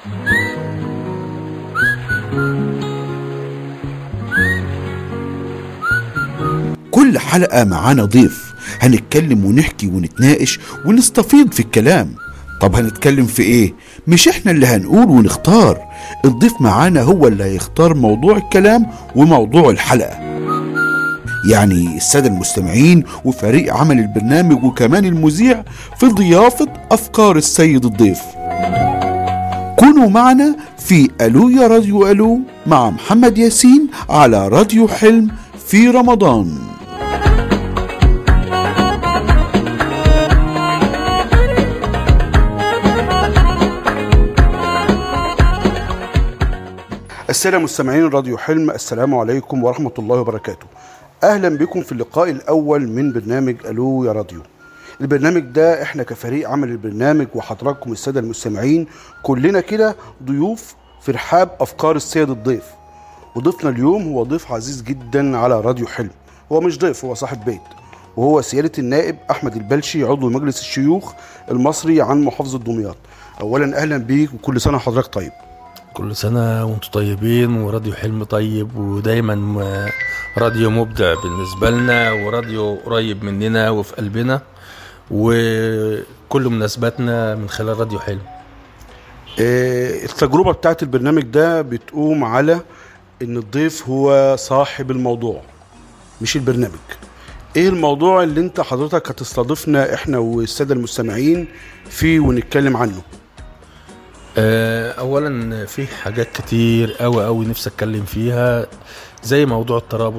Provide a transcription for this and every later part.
كل حلقة معانا ضيف هنتكلم ونحكي ونتناقش ونستفيض في الكلام طب هنتكلم في ايه مش احنا اللي هنقول ونختار الضيف معانا هو اللي هيختار موضوع الكلام وموضوع الحلقة يعني السادة المستمعين وفريق عمل البرنامج وكمان المذيع في ضيافة أفكار السيد الضيف كونوا معنا في ألو يا راديو ألو مع محمد ياسين على راديو حلم في رمضان السادة مستمعين راديو حلم السلام عليكم ورحمة الله وبركاته أهلا بكم في اللقاء الأول من برنامج ألو يا راديو البرنامج ده احنا كفريق عمل البرنامج وحضراتكم السادة المستمعين كلنا كده ضيوف في رحاب أفكار السيد الضيف وضيفنا اليوم هو ضيف عزيز جدا على راديو حلم هو مش ضيف هو صاحب بيت وهو سيادة النائب أحمد البلشي عضو مجلس الشيوخ المصري عن محافظة دمياط أولا أهلا بيك وكل سنة حضرتك طيب كل سنة وانتم طيبين وراديو حلم طيب ودايما م- راديو مبدع بالنسبة لنا وراديو قريب مننا وفي قلبنا وكل مناسباتنا من خلال راديو حلم آه، التجربة بتاعت البرنامج ده بتقوم على ان الضيف هو صاحب الموضوع مش البرنامج ايه الموضوع اللي انت حضرتك هتستضيفنا احنا والسادة المستمعين فيه ونتكلم عنه آه، اولا في حاجات كتير قوي قوي نفسي اتكلم فيها زي موضوع الترابط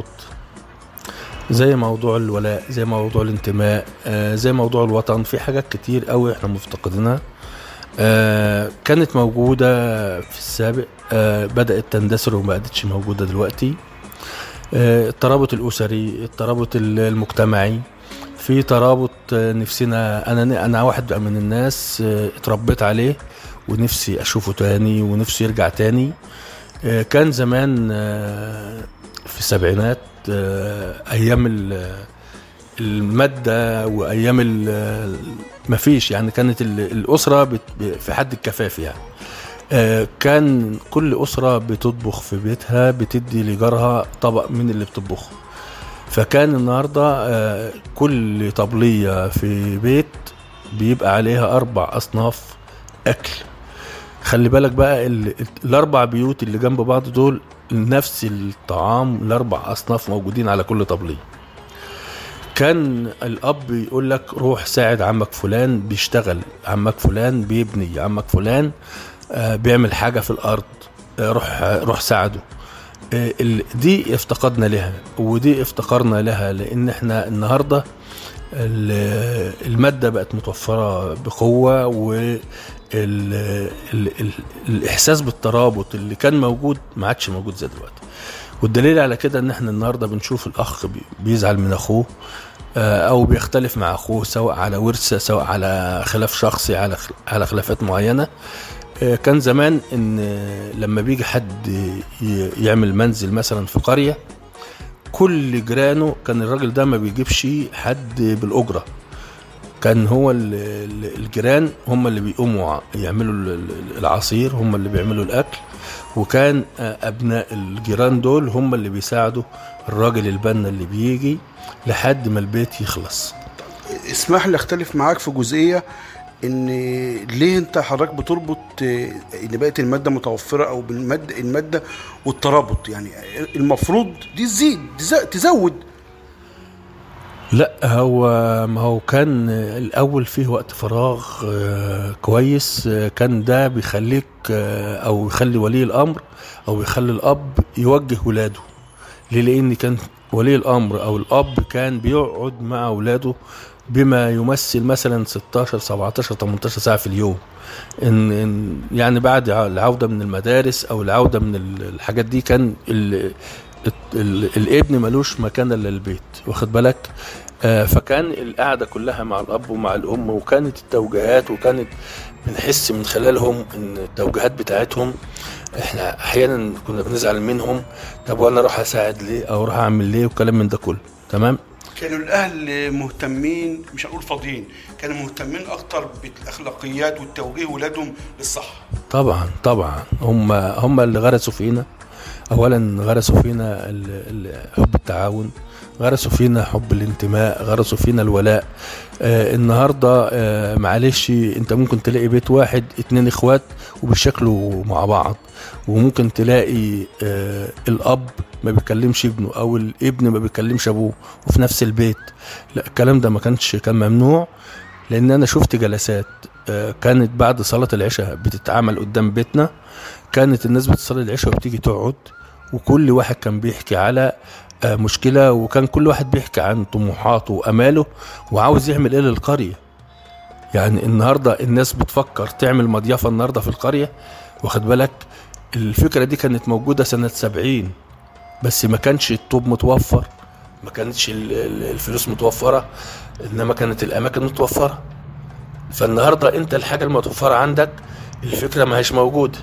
زي موضوع الولاء زي موضوع الانتماء آه، زي موضوع الوطن في حاجات كتير قوي احنا مفتقدينها آه، كانت موجودة في السابق آه، بدأت تندثر وما بقتش موجودة دلوقتي آه، الترابط الأسري الترابط ال- المجتمعي في ترابط آه، نفسنا أنا أنا واحد من الناس آه، اتربيت عليه ونفسي أشوفه تاني ونفسي يرجع تاني آه، كان زمان آه، في السبعينات آه، أيام ال- المادة وأيام ال- مفيش يعني كانت ال- الأسرة بت- في حد الكفاف يعني آه، كان كل أسرة بتطبخ في بيتها بتدي لجارها طبق من اللي بتطبخه فكان النهاردة آه، كل طبلية في بيت بيبقى عليها أربع أصناف أكل خلي بالك بقى ال- الأربع بيوت اللي جنب بعض دول نفس الطعام الأربع أصناف موجودين على كل طبلية كان الاب يقول لك روح ساعد عمك فلان بيشتغل عمك فلان بيبني عمك فلان آه، بيعمل حاجه في الارض آه، روح آه، روح ساعده آه، ال- دي افتقدنا لها ودي افتقرنا لها لان احنا النهارده ال- الماده بقت متوفره بقوه و ال ال ال الاحساس بالترابط اللي كان موجود ما عادش موجود زي دلوقتي والدليل على كده ان احنا النهارده بنشوف الاخ بي- بيزعل من اخوه آه، او بيختلف مع اخوه سواء على ورث سواء على خلاف شخصي على خل- على خلافات معينه آه، كان زمان ان آه، لما بيجي حد ي- يعمل منزل مثلا في قريه كل جيرانه كان الراجل ده ما بيجيبش حد بالاجره كان هو ال- ال- الجيران هم اللي بيقوموا ع- يعملوا ال- ال- العصير هم اللي بيعملوا الاكل وكان آه، ابناء الجيران دول هم اللي بيساعدوا الراجل البنا اللي بيجي لحد ما البيت يخلص اسمح لي اختلف معاك في جزئية ان ليه انت حضرتك بتربط آه، ان بقت المادة متوفرة او بالمادة المادة والترابط يعني المفروض دي تزيد تز- تزود لا هو ما هو كان الاول فيه وقت فراغ آه، كويس آه، كان ده بيخليك آه، او يخلي ولي الامر او يخلي الاب يوجه ولاده ليه لان كان ولي الامر او الاب كان بيقعد مع اولاده بما يمثل مثلا 16 17 18 ساعه في اليوم ان إن يعني بعد العوده من المدارس او العوده من ال- الحاجات دي كان ال ال الابن ملوش مكان الا البيت واخد بالك آه فكان القعده كلها مع الاب ومع الام وكانت التوجيهات وكانت بنحس من خلالهم ان التوجيهات بتاعتهم احنا احيانا كنا بنزعل منهم طب وانا اروح اساعد ليه او اروح اعمل ليه وكلام من ده كله تمام كانوا الاهل مهتمين مش هنقول فاضيين كانوا مهتمين اكتر بالاخلاقيات والتوجيه ولادهم للصح طبعا طبعا هم هم اللي غرسوا فينا اولا غرسوا فينا ال- ال- حب التعاون غرسوا فينا حب الانتماء غرسوا فينا الولاء آه النهارده آه معلش انت ممكن تلاقي بيت واحد اتنين اخوات وبيشكلوا مع بعض وممكن تلاقي آه الاب ما بيكلمش ابنه او الابن ما بيكلمش ابوه وفي نفس البيت لا الكلام ده ما كانش كان ممنوع لان انا شفت جلسات آه، كانت بعد صلاة العشاء بتتعمل قدام بيتنا كانت الناس بتصلي العشاء وبتيجي تقعد وكل واحد كان بيحكي على آه، مشكلة وكان كل واحد بيحكي عن طموحاته وأماله وعاوز يعمل إيه للقرية يعني النهاردة الناس بتفكر تعمل مضيافة النهاردة في القرية واخد بالك الفكرة دي كانت موجودة سنة سبعين بس ما كانش الطوب متوفر ما كانتش ال- ال- الفلوس متوفرة إنما كانت الأماكن متوفرة فالنهارده انت الحاجه المتوفره عندك الفكره ما هيش موجوده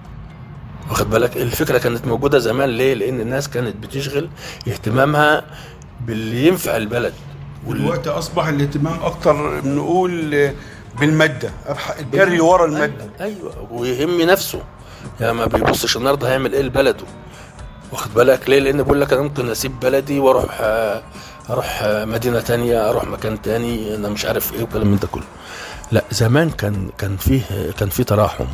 واخد بالك الفكره كانت موجوده زمان ليه لان الناس كانت بتشغل اهتمامها باللي ينفع البلد وال... والوقت اصبح الاهتمام اكتر نقول بالماده أبح- الجري ورا الماده ايوه ويهم نفسه يعني ما بيبصش النهارده هيعمل ايه لبلده واخد بالك ليه لان بيقول لك انا ممكن اسيب بلدي واروح آه، اروح آه، مدينه تانية اروح مكان تاني انا مش عارف ايه وكلام من ده كله لا زمان كان كان فيه كان فيه تراحم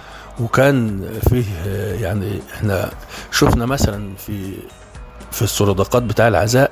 وكان فيه آه، يعني احنا شفنا مثلا في في السردقات بتاع العزاء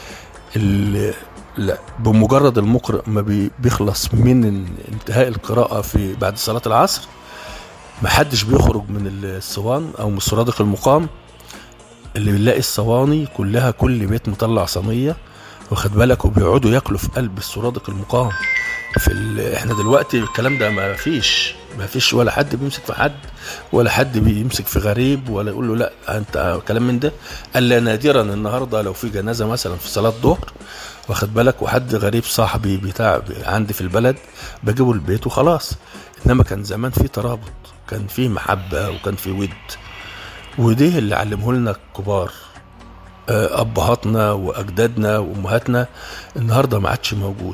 اللي لا بمجرد المقرئ ما بي- بيخلص من انتهاء القراءة في بعد صلاة العصر ما حدش بيخرج من الصوان او من السرادق المقام اللي بنلاقي الصواني كلها كل بيت مطلع صينية واخد بالك وبيقعدوا ياكلوا في قلب السرادق المقام في ال... احنا دلوقتي الكلام ده ما فيش ما فيش ولا حد بيمسك في حد ولا حد بيمسك في غريب ولا يقول له لا انت كلام من ده الا نادرا النهارده لو في جنازه مثلا في صلاه ظهر واخد بالك وحد غريب صاحبي بتاع عندي في البلد بجيبه البيت وخلاص انما كان زمان في ترابط كان في محبه وكان في ود ودي اللي علمه لنا الكبار آه، ابهاتنا واجدادنا وامهاتنا النهارده ما عادش موجود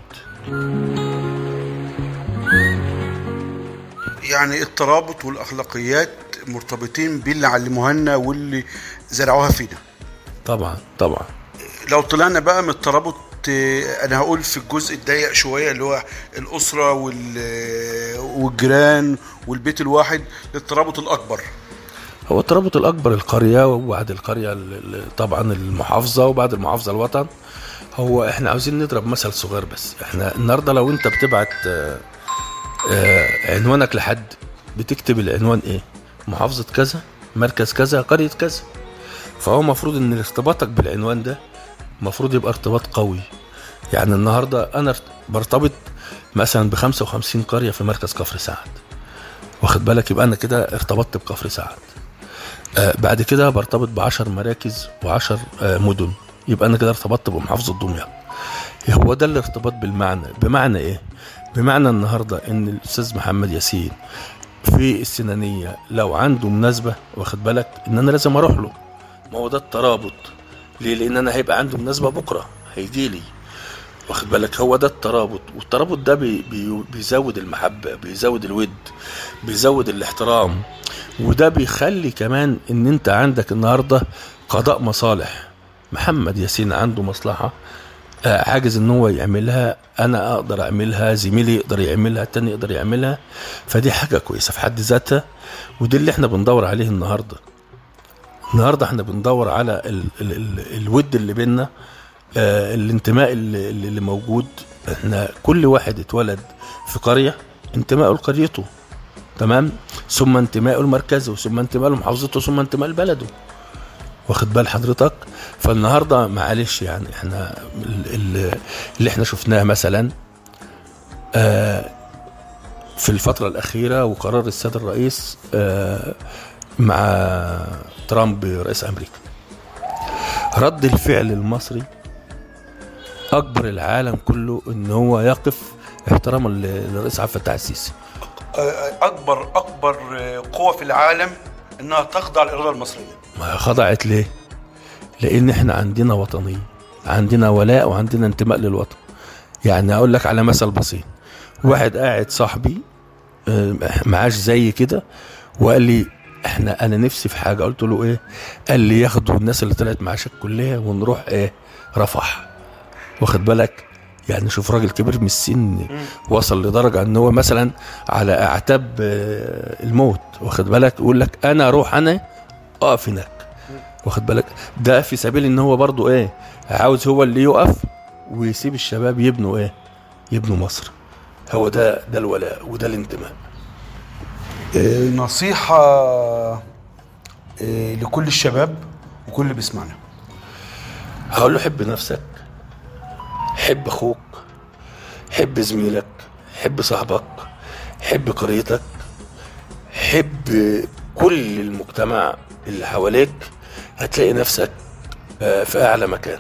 يعني الترابط والاخلاقيات مرتبطين باللي علموها لنا واللي زرعوها فينا طبعا طبعا لو طلعنا بقى من الترابط آه، انا هقول في الجزء الضيق شويه اللي هو الاسره وال- آه، والجيران والبيت الواحد للترابط الاكبر هو الترابط الاكبر القريه وبعد القريه ال- ال- طبعا المحافظه وبعد المحافظه الوطن هو احنا عاوزين نضرب مثل صغير بس احنا النهارده لو انت بتبعت آه، آه، عنوانك لحد بتكتب العنوان ايه محافظه كذا مركز كذا قريه كذا فهو المفروض ان ارتباطك بالعنوان ده المفروض يبقى ارتباط قوي يعني النهارده انا ارت- برتبط مثلا ب 55 قريه في مركز كفر سعد واخد بالك يبقى انا كده ارتبطت بكفر سعد آه بعد كده برتبط ب 10 مراكز و10 آه مدن يبقى انا كده ارتبطت بمحافظه دمياط هو ده الارتباط بالمعنى بمعنى ايه بمعنى النهارده ان الاستاذ محمد ياسين في السنانيه لو عنده مناسبه واخد بالك ان انا لازم اروح له ما هو ده الترابط ليه لان انا هيبقى عنده مناسبه بكره هيجي لي واخد بالك هو ده الترابط والترابط ده بي بي بيزود المحبه بيزود الود بيزود الاحترام وده بيخلي كمان ان انت عندك النهارده قضاء مصالح محمد ياسين عنده مصلحه آه، عاجز ان هو يعملها انا اقدر اعملها زميلي يقدر يعملها التاني يقدر يعملها فدي حاجه كويسه في حد ذاتها ودي اللي احنا بندور عليه النهارده النهارده احنا بندور على ال ال ال الود اللي بينا آه الانتماء اللي, اللي موجود احنا كل واحد اتولد في قريه انتمائه لقريته تمام ثم انتمائه لمركزه ثم انتمائه لمحافظته ثم انتماء لبلده واخد بال حضرتك فالنهارده معلش يعني احنا ال- ال- اللي احنا شفناه مثلا آه، في الفترة الأخيرة وقرار السيد الرئيس آه، مع ترامب رئيس أمريكا رد الفعل المصري أكبر العالم كله إن هو يقف احتراما ل- للرئيس عبد الفتاح السيسي آه، اكبر اكبر آه، قوه في العالم انها تخضع للاراده المصريه ما خضعت ليه؟ لأن احنا عندنا وطنية عندنا ولاء وعندنا انتماء للوطن يعني اقول لك على مثل بسيط واحد قاعد صاحبي آه، معاش زي كده وقال لي احنا انا نفسي في حاجه قلت له ايه قال لي ياخدوا الناس اللي طلعت معاش الكليه ونروح ايه رفح واخد بالك يعني شوف راجل كبير من السن وصل لدرجه ان هو مثلا على اعتاب آه، الموت واخد بالك يقول لك انا اروح انا اقف هناك واخد بالك ده في سبيل ان هو برضو ايه عاوز هو اللي يقف ويسيب الشباب يبنوا ايه يبنوا مصر هو ده ده الولاء وده الانتماء آه، نصيحة آه، لكل الشباب وكل اللي بيسمعنا هقول له حب نفسك حب اخوك حب زميلك حب صاحبك حب قريتك حب كل المجتمع اللي حواليك هتلاقي نفسك آه، في اعلى مكان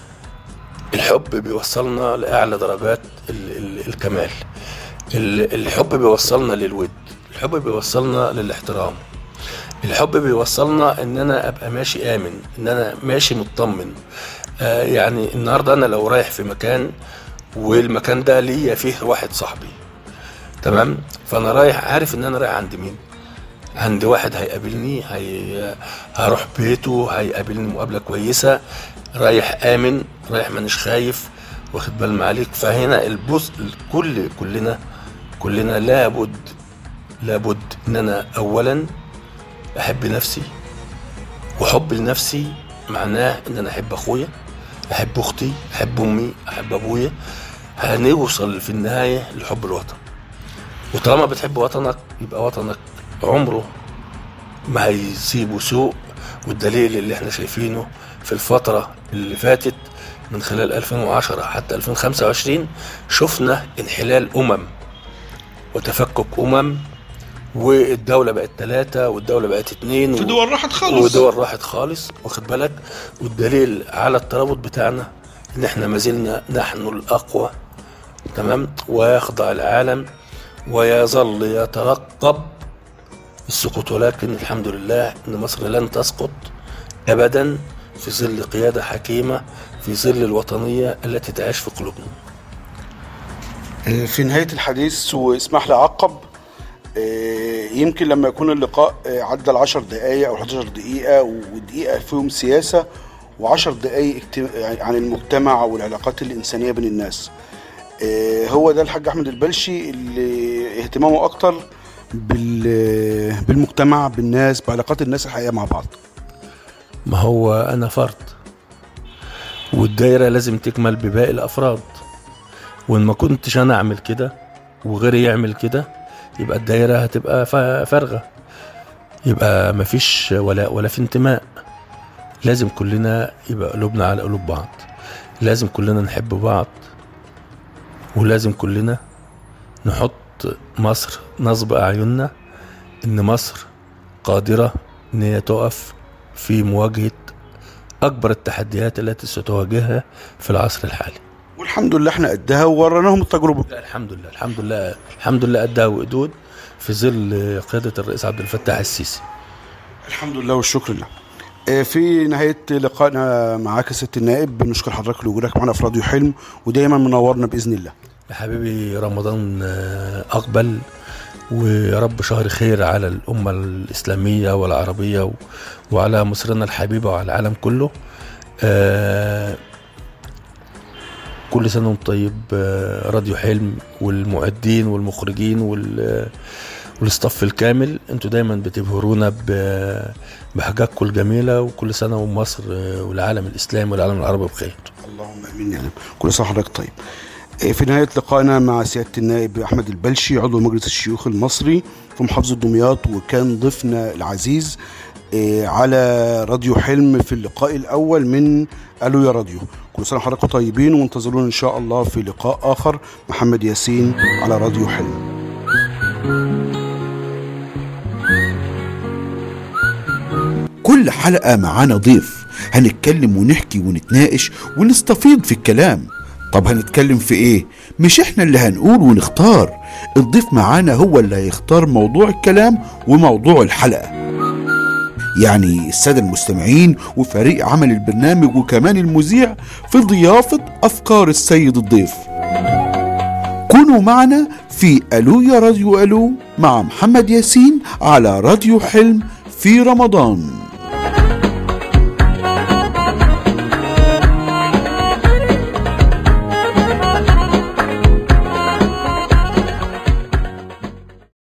الحب بيوصلنا لاعلى درجات ال- ال- الكمال ال- الحب بيوصلنا للود الحب بيوصلنا للاحترام الحب بيوصلنا ان انا ابقى ماشي امن ان انا ماشي مطمن آه يعني النهارده انا لو رايح في مكان والمكان ده ليا فيه واحد صاحبي تمام فانا رايح عارف ان انا رايح عند مين عند واحد هيقابلني هي... هروح بيته هيقابلني مقابله كويسه رايح امن رايح مانيش خايف واخد بال معاليك فهنا البص الكل كلنا كلنا لابد لابد ان انا اولا احب نفسي وحب لنفسي معناه ان انا احب اخويا احب اختي احب امي احب ابويا هنوصل في النهايه لحب الوطن وطالما بتحب وطنك يبقى وطنك عمره ما هيسيبه سوء والدليل اللي احنا شايفينه في الفترة اللي فاتت من خلال 2010 حتى 2025 شفنا انحلال أمم وتفكك أمم والدولة بقت ثلاثة والدولة بقت اتنين في دول راحت خالص ودول راحت خالص واخد بالك والدليل على الترابط بتاعنا ان احنا ما زلنا نحن الاقوى تمام ويخضع العالم ويظل يترقب السقوط ولكن الحمد لله ان مصر لن تسقط ابدا في ظل قياده حكيمه في ظل الوطنيه التي تعيش في قلوبنا آه، في نهاية الحديث واسمح لي أعقب آه، يمكن لما يكون اللقاء آه، عدى العشر دقايق أو 11 دقيقة ودقيقة فيهم سياسة وعشر دقايق اجت- يعني عن المجتمع والعلاقات الإنسانية بين الناس آه، هو ده الحاج أحمد البلشي اللي اهتمامه أكتر بال- بالمجتمع بالناس بعلاقات الناس الحقيقية مع بعض ما هو انا فرد والدايره لازم تكمل بباقي الافراد وان ما كنتش انا اعمل كده وغيري يعمل كده يبقى الدايره هتبقى فا- فارغه يبقى مفيش ولاء ولا في انتماء لازم كلنا يبقى قلوبنا على قلوب بعض لازم كلنا نحب بعض ولازم كلنا نحط مصر نصب اعيننا ان مصر قادره ان هي تقف في مواجهه اكبر التحديات التي ستواجهها في العصر الحالي والحمد لله احنا قدها ووريناهم التجربة لا الحمد لله الحمد لله الحمد لله قدها وقدود في ظل قياده الرئيس عبد الفتاح السيسي الحمد لله والشكر لله آه، في نهاية لقائنا معاك يا ست النائب بنشكر حضرتك لوجودك معنا في راديو حلم ودايما منورنا بإذن الله يا حبيبي رمضان آه، أقبل ويا رب شهر خير على الأمة الإسلامية والعربية و- وعلى مصرنا الحبيبة وعلى العالم كله آه، كل سنة وانتم طيب آه، راديو حلم والمعدين والمخرجين وال والاستاف الكامل انتوا دايما بتبهرونا ب- بحاجاتكم الجميلة وكل سنة ومصر آه، والعالم الإسلامي والعالم العربي بخير اللهم امين يا رب كل سنه وحضرتك طيب آه، في نهايه لقائنا مع سياده النائب احمد البلشي عضو مجلس الشيوخ المصري في محافظه دمياط وكان ضيفنا العزيز آه، على راديو حلم في اللقاء الاول من الو يا راديو كل سنه وحضراتكم طيبين وانتظرونا ان شاء الله في لقاء اخر محمد ياسين على راديو حلم كل حلقة معانا ضيف هنتكلم ونحكي ونتناقش ونستفيض في الكلام طب هنتكلم في ايه مش احنا اللي هنقول ونختار الضيف معانا هو اللي هيختار موضوع الكلام وموضوع الحلقة يعني السادة المستمعين وفريق عمل البرنامج وكمان المذيع في ضيافة أفكار السيد الضيف كونوا معنا في ألو يا راديو ألو مع محمد ياسين على راديو حلم في رمضان